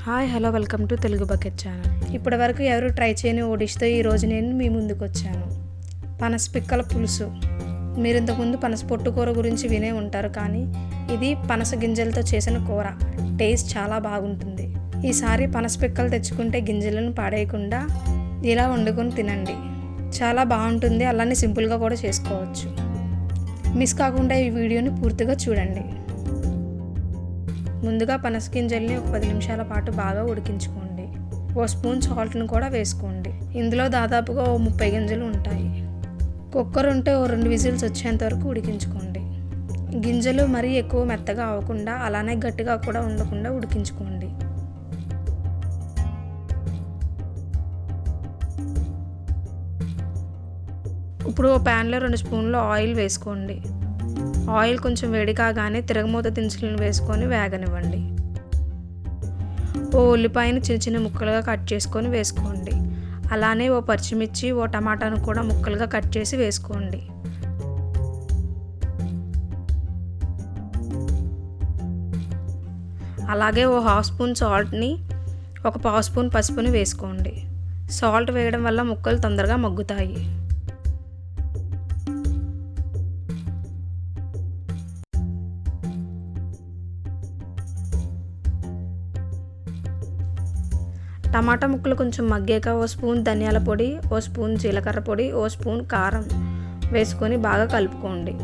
hi hello welcome to Telugu bucket channel ఇప్పటి వరకు ఎవరు ట్రై చేయని ఓ డిష్తో ఈరోజు నేను మీ ముందుకు వచ్చాను పనస పిక్కల పులుసు మీరు ఇంతకుముందు పనస పొట్టు కూర గురించి వినే ఉంటారు కానీ ఇది పనస గింజలతో చేసిన కూర టేస్ట్ చాలా బాగుంటుంది ఈసారి పనస పిక్కలు తెచ్చుకుంటే గింజలను పాడేయకుండా ఇలా వండుకొని తినండి చాలా బాగుంటుంది అలానే సింపుల్గా కూడా చేసుకోవచ్చు మిస్ కాకుండా ఈ వీడియోని పూర్తిగా చూడండి ముందుగా పనస గింజల్ని ఒక పది నిమిషాల పాటు బాగా ఉడికించుకోండి ఓ స్పూన్ సాల్ట్ను కూడా వేసుకోండి ఇందులో దాదాపుగా ఓ ముప్పై గింజలు ఉంటాయి కుక్కర్ ఉంటే ఓ రెండు విజిల్స్ వచ్చేంత వరకు ఉడికించుకోండి గింజలు మరీ ఎక్కువ మెత్తగా అవ్వకుండా అలానే గట్టిగా కూడా ఉండకుండా ఉడికించుకోండి ఇప్పుడు ఓ ప్యాన్లో రెండు స్పూన్లు ఆయిల్ వేసుకోండి ఆయిల్ కొంచెం వేడి కాగానే తిరగమూత దినుసులను వేసుకొని వేగనివ్వండి ఓ ఉల్లిపాయను చిన్న చిన్న ముక్కలుగా కట్ చేసుకొని వేసుకోండి అలానే ఓ పచ్చిమిర్చి ఓ టమాటాను కూడా ముక్కలుగా కట్ చేసి వేసుకోండి అలాగే ఓ హాఫ్ స్పూన్ సాల్ట్ని ఒక పావు స్పూన్ పసుపుని వేసుకోండి సాల్ట్ వేయడం వల్ల ముక్కలు తొందరగా మగ్గుతాయి టమాటా ముక్కలు కొంచెం మగ్గాక ఓ స్పూన్ ధనియాల పొడి ఓ స్పూన్ జీలకర్ర పొడి ఓ స్పూన్ కారం వేసుకొని బాగా కలుపుకోండి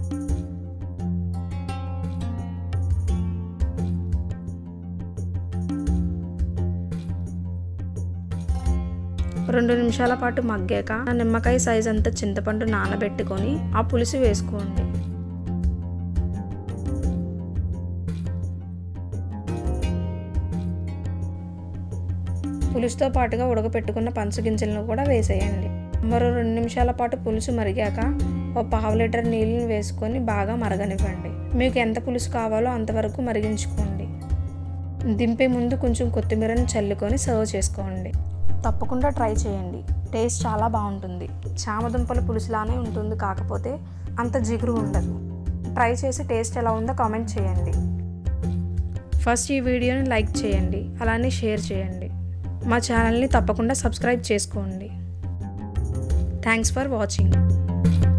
రెండు నిమిషాల పాటు మగ్గాక నిమ్మకాయ సైజ్ అంతా చింతపండు నానబెట్టుకొని ఆ పులుసు వేసుకోండి పులుసుతో పాటుగా ఉడకపెట్టుకున్న పంచగింజలను కూడా వేసేయండి మరో రెండు నిమిషాల పాటు పులుసు మరిగాక ఓ పావు లీటర్ నీళ్ళని వేసుకొని బాగా మరగనివ్వండి మీకు ఎంత పులుసు కావాలో అంతవరకు మరిగించుకోండి దింపే ముందు కొంచెం కొత్తిమీరని చల్లుకొని సర్వ్ చేసుకోండి తప్పకుండా ట్రై చేయండి టేస్ట్ చాలా బాగుంటుంది చామదుంపల పులుసులానే ఉంటుంది కాకపోతే అంత జిగురు ఉండదు ట్రై చేసి టేస్ట్ ఎలా ఉందో కామెంట్ చేయండి ఫస్ట్ ఈ వీడియోని లైక్ చేయండి అలానే షేర్ చేయండి మా ఛానల్ని తప్పకుండా సబ్స్క్రైబ్ చేసుకోండి థ్యాంక్స్ ఫర్ వాచింగ్